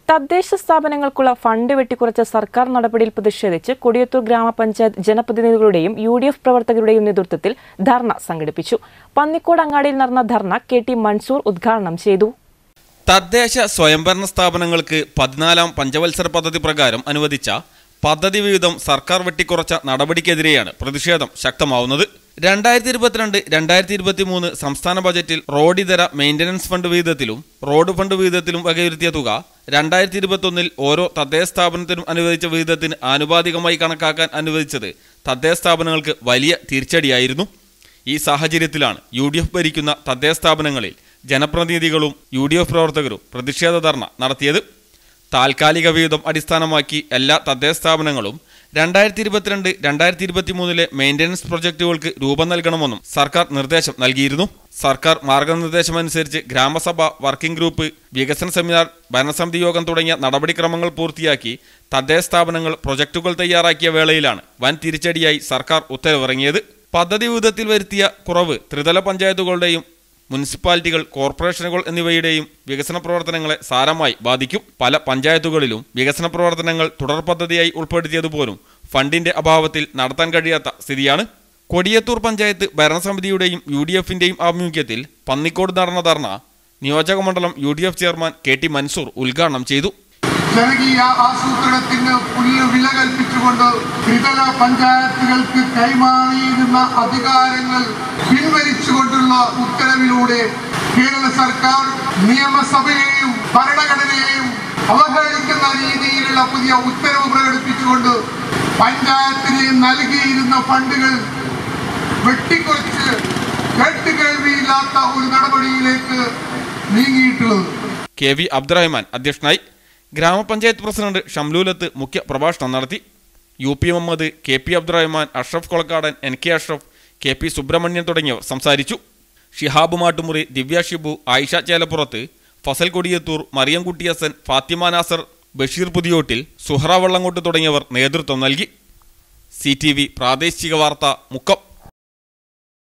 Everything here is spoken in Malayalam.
തദ്ദേശ സ്ഥാപനങ്ങൾക്കുള്ള ഫണ്ട് വെട്ടിക്കുറച്ച സർക്കാർ നടപടിയിൽ പ്രതിഷേധിച്ച് കൊടിയത്തൂർ ഗ്രാമപഞ്ചായത്ത് ജനപ്രതിനിധികളുടെയും യു ഡി എഫ് പ്രവർത്തകരുടെയും നേതൃത്വത്തിൽ ധർണ സംഘടിപ്പിച്ചു പന്നിക്കോട് അങ്ങാടിയിൽ നടന്ന ധർണ കെ ടി മൻസൂർ ഉദ്ഘാടനം ചെയ്തു തദ്ദേശ സ്വയംഭരണ സ്ഥാപനങ്ങൾക്ക് പതിനാലാം പഞ്ചവത്സര പദ്ധതി പ്രകാരം അനുവദിച്ച പദ്ധതി വിഹിതം സർക്കാർ വെട്ടിക്കുറച്ച നടപടിക്കെതിരെയാണ് പ്രതിഷേധം ശക്തമാവുന്നത് രണ്ടായിരത്തി ഇരുപത്തിരണ്ട് രണ്ടായിരത്തി ഇരുപത്തി മൂന്ന് സംസ്ഥാന ബജറ്റിൽ റോഡിതര മെയിൻ്റനൻസ് ഫണ്ട് വിഹിതത്തിലും റോഡ് ഫണ്ട് വിഹിതത്തിലും വകയിരുത്തിയ തുക രണ്ടായിരത്തി ഇരുപത്തൊന്നിൽ ഓരോ തദ്ദേശ സ്ഥാപനത്തിനും അനുവദിച്ച വിഹിതത്തിന് ആനുപാതികമായി കണക്കാക്കാൻ അനുവദിച്ചത് തദ്ദേശ സ്ഥാപനങ്ങൾക്ക് വലിയ തിരിച്ചടിയായിരുന്നു ഈ സാഹചര്യത്തിലാണ് യു ഡി എഫ് ഭരിക്കുന്ന തദ്ദേശ സ്ഥാപനങ്ങളിൽ ജനപ്രതിനിധികളും യു ഡി എഫ് പ്രവർത്തകരും പ്രതിഷേധ ധർണ നടത്തിയത് താൽക്കാലിക വിഹിതം അടിസ്ഥാനമാക്കി എല്ലാ തദ്ദേശ സ്ഥാപനങ്ങളും രണ്ടായിരത്തി ഇരുപത്തിരണ്ട് രണ്ടായിരത്തി ഇരുപത്തി മൂന്നിലെ മെയിൻ്റനൻസ് പ്രൊജക്ടുകൾക്ക് രൂപം നൽകണമെന്നും സർക്കാർ നിർദ്ദേശം നൽകിയിരുന്നു സർക്കാർ മാർഗനിർദ്ദേശമനുസരിച്ച് ഗ്രാമസഭ വർക്കിംഗ് ഗ്രൂപ്പ് വികസന സെമിനാർ ഭരണസമിതി യോഗം തുടങ്ങിയ നടപടിക്രമങ്ങൾ പൂർത്തിയാക്കി തദ്ദേശ സ്ഥാപനങ്ങൾ പ്രൊജക്ടുകൾ തയ്യാറാക്കിയ വേളയിലാണ് വൻ തിരിച്ചടിയായി സർക്കാർ ഉത്തരവിറങ്ങിയത് പദ്ധതി വിഹിതത്തിൽ വരുത്തിയ കുറവ് ത്രിതല പഞ്ചായത്തുകളുടെയും മുനിസിപ്പാലിറ്റികൾ കോർപ്പറേഷനുകൾ എന്നിവയുടെയും വികസന പ്രവർത്തനങ്ങളെ സാരമായി ബാധിക്കും പല പഞ്ചായത്തുകളിലും വികസന പ്രവർത്തനങ്ങൾ തുടർ പദ്ധതിയായി ഉൾപ്പെടുത്തിയതുപോലും ഫണ്ടിന്റെ അഭാവത്തിൽ നടത്താൻ കഴിയാത്ത സ്ഥിതിയാണ് കൊടിയത്തൂർ പഞ്ചായത്ത് ഭരണസമിതിയുടെയും യു ഡി എഫിന്റെയും ആഭിമുഖ്യത്തിൽ പന്നിക്കോട് നടന്ന ധർണ നിയോജകമണ്ഡലം U D F chairman K T Mansoor ഉദ്ഘാടനം ചെയ്തു ജനകീയ ആസൂത്രണത്തിന് പുല്ല് വില കൽപ്പിച്ചുകൊണ്ട് ത്രിതല പഞ്ചായത്തുകൾക്ക് കൈമാറിയിരുന്ന അധികാരങ്ങൾ പിൻവലിച്ചുകൊണ്ടുള്ള ഉത്തരവിലൂടെ കേരള സർക്കാർ നിയമസഭയെയും ഭരണഘടനയെയും അവഹേളിക്കുന്ന രീതിയിലുള്ള പുതിയ ഉത്തരവ് പ്രകടിപ്പിച്ചുകൊണ്ട് പഞ്ചായത്തിന് നൽകിയിരുന്ന ഫണ്ടുകൾ വെട്ടിക്കുറച്ച് കേട്ടുകേൾവിയില്ലാത്ത ഒരു നടപടിയിലേക്ക് നീങ്ങിയിട്ടുള്ളത് കെ വി അബ്ദുറഹ്മാൻ അധ്യക്ഷനായി ഗ്രാമപഞ്ചായത്ത് പ്രസിഡന്റ് ഷംലൂലത്ത് മുഖ്യ പ്രഭാഷണം നടത്തി U P Muhammad K P Abdurahman Ashraf Kolakkadan N K Ashraf K P Subrahmanyan തുടങ്ങിയവർ സംസാരിച്ചു ഷിഹാബ് മാട്ടുമുറി ദിവ്യ ഷിബു ആയിഷ ചേലപ്പുറത്ത് ഫസൽ കൊടിയത്തൂർ മറിയം കുട്ടിയസൻ ഫാത്തിമ നാസർ ബഷീർ പുതിയോട്ടിൽ സുഹറ വള്ളങ്കോട്ട് തുടങ്ങിയവർ നേതൃത്വം നൽകി സി ടി വി പ്രാദേശിക വാർത്ത മുക്കം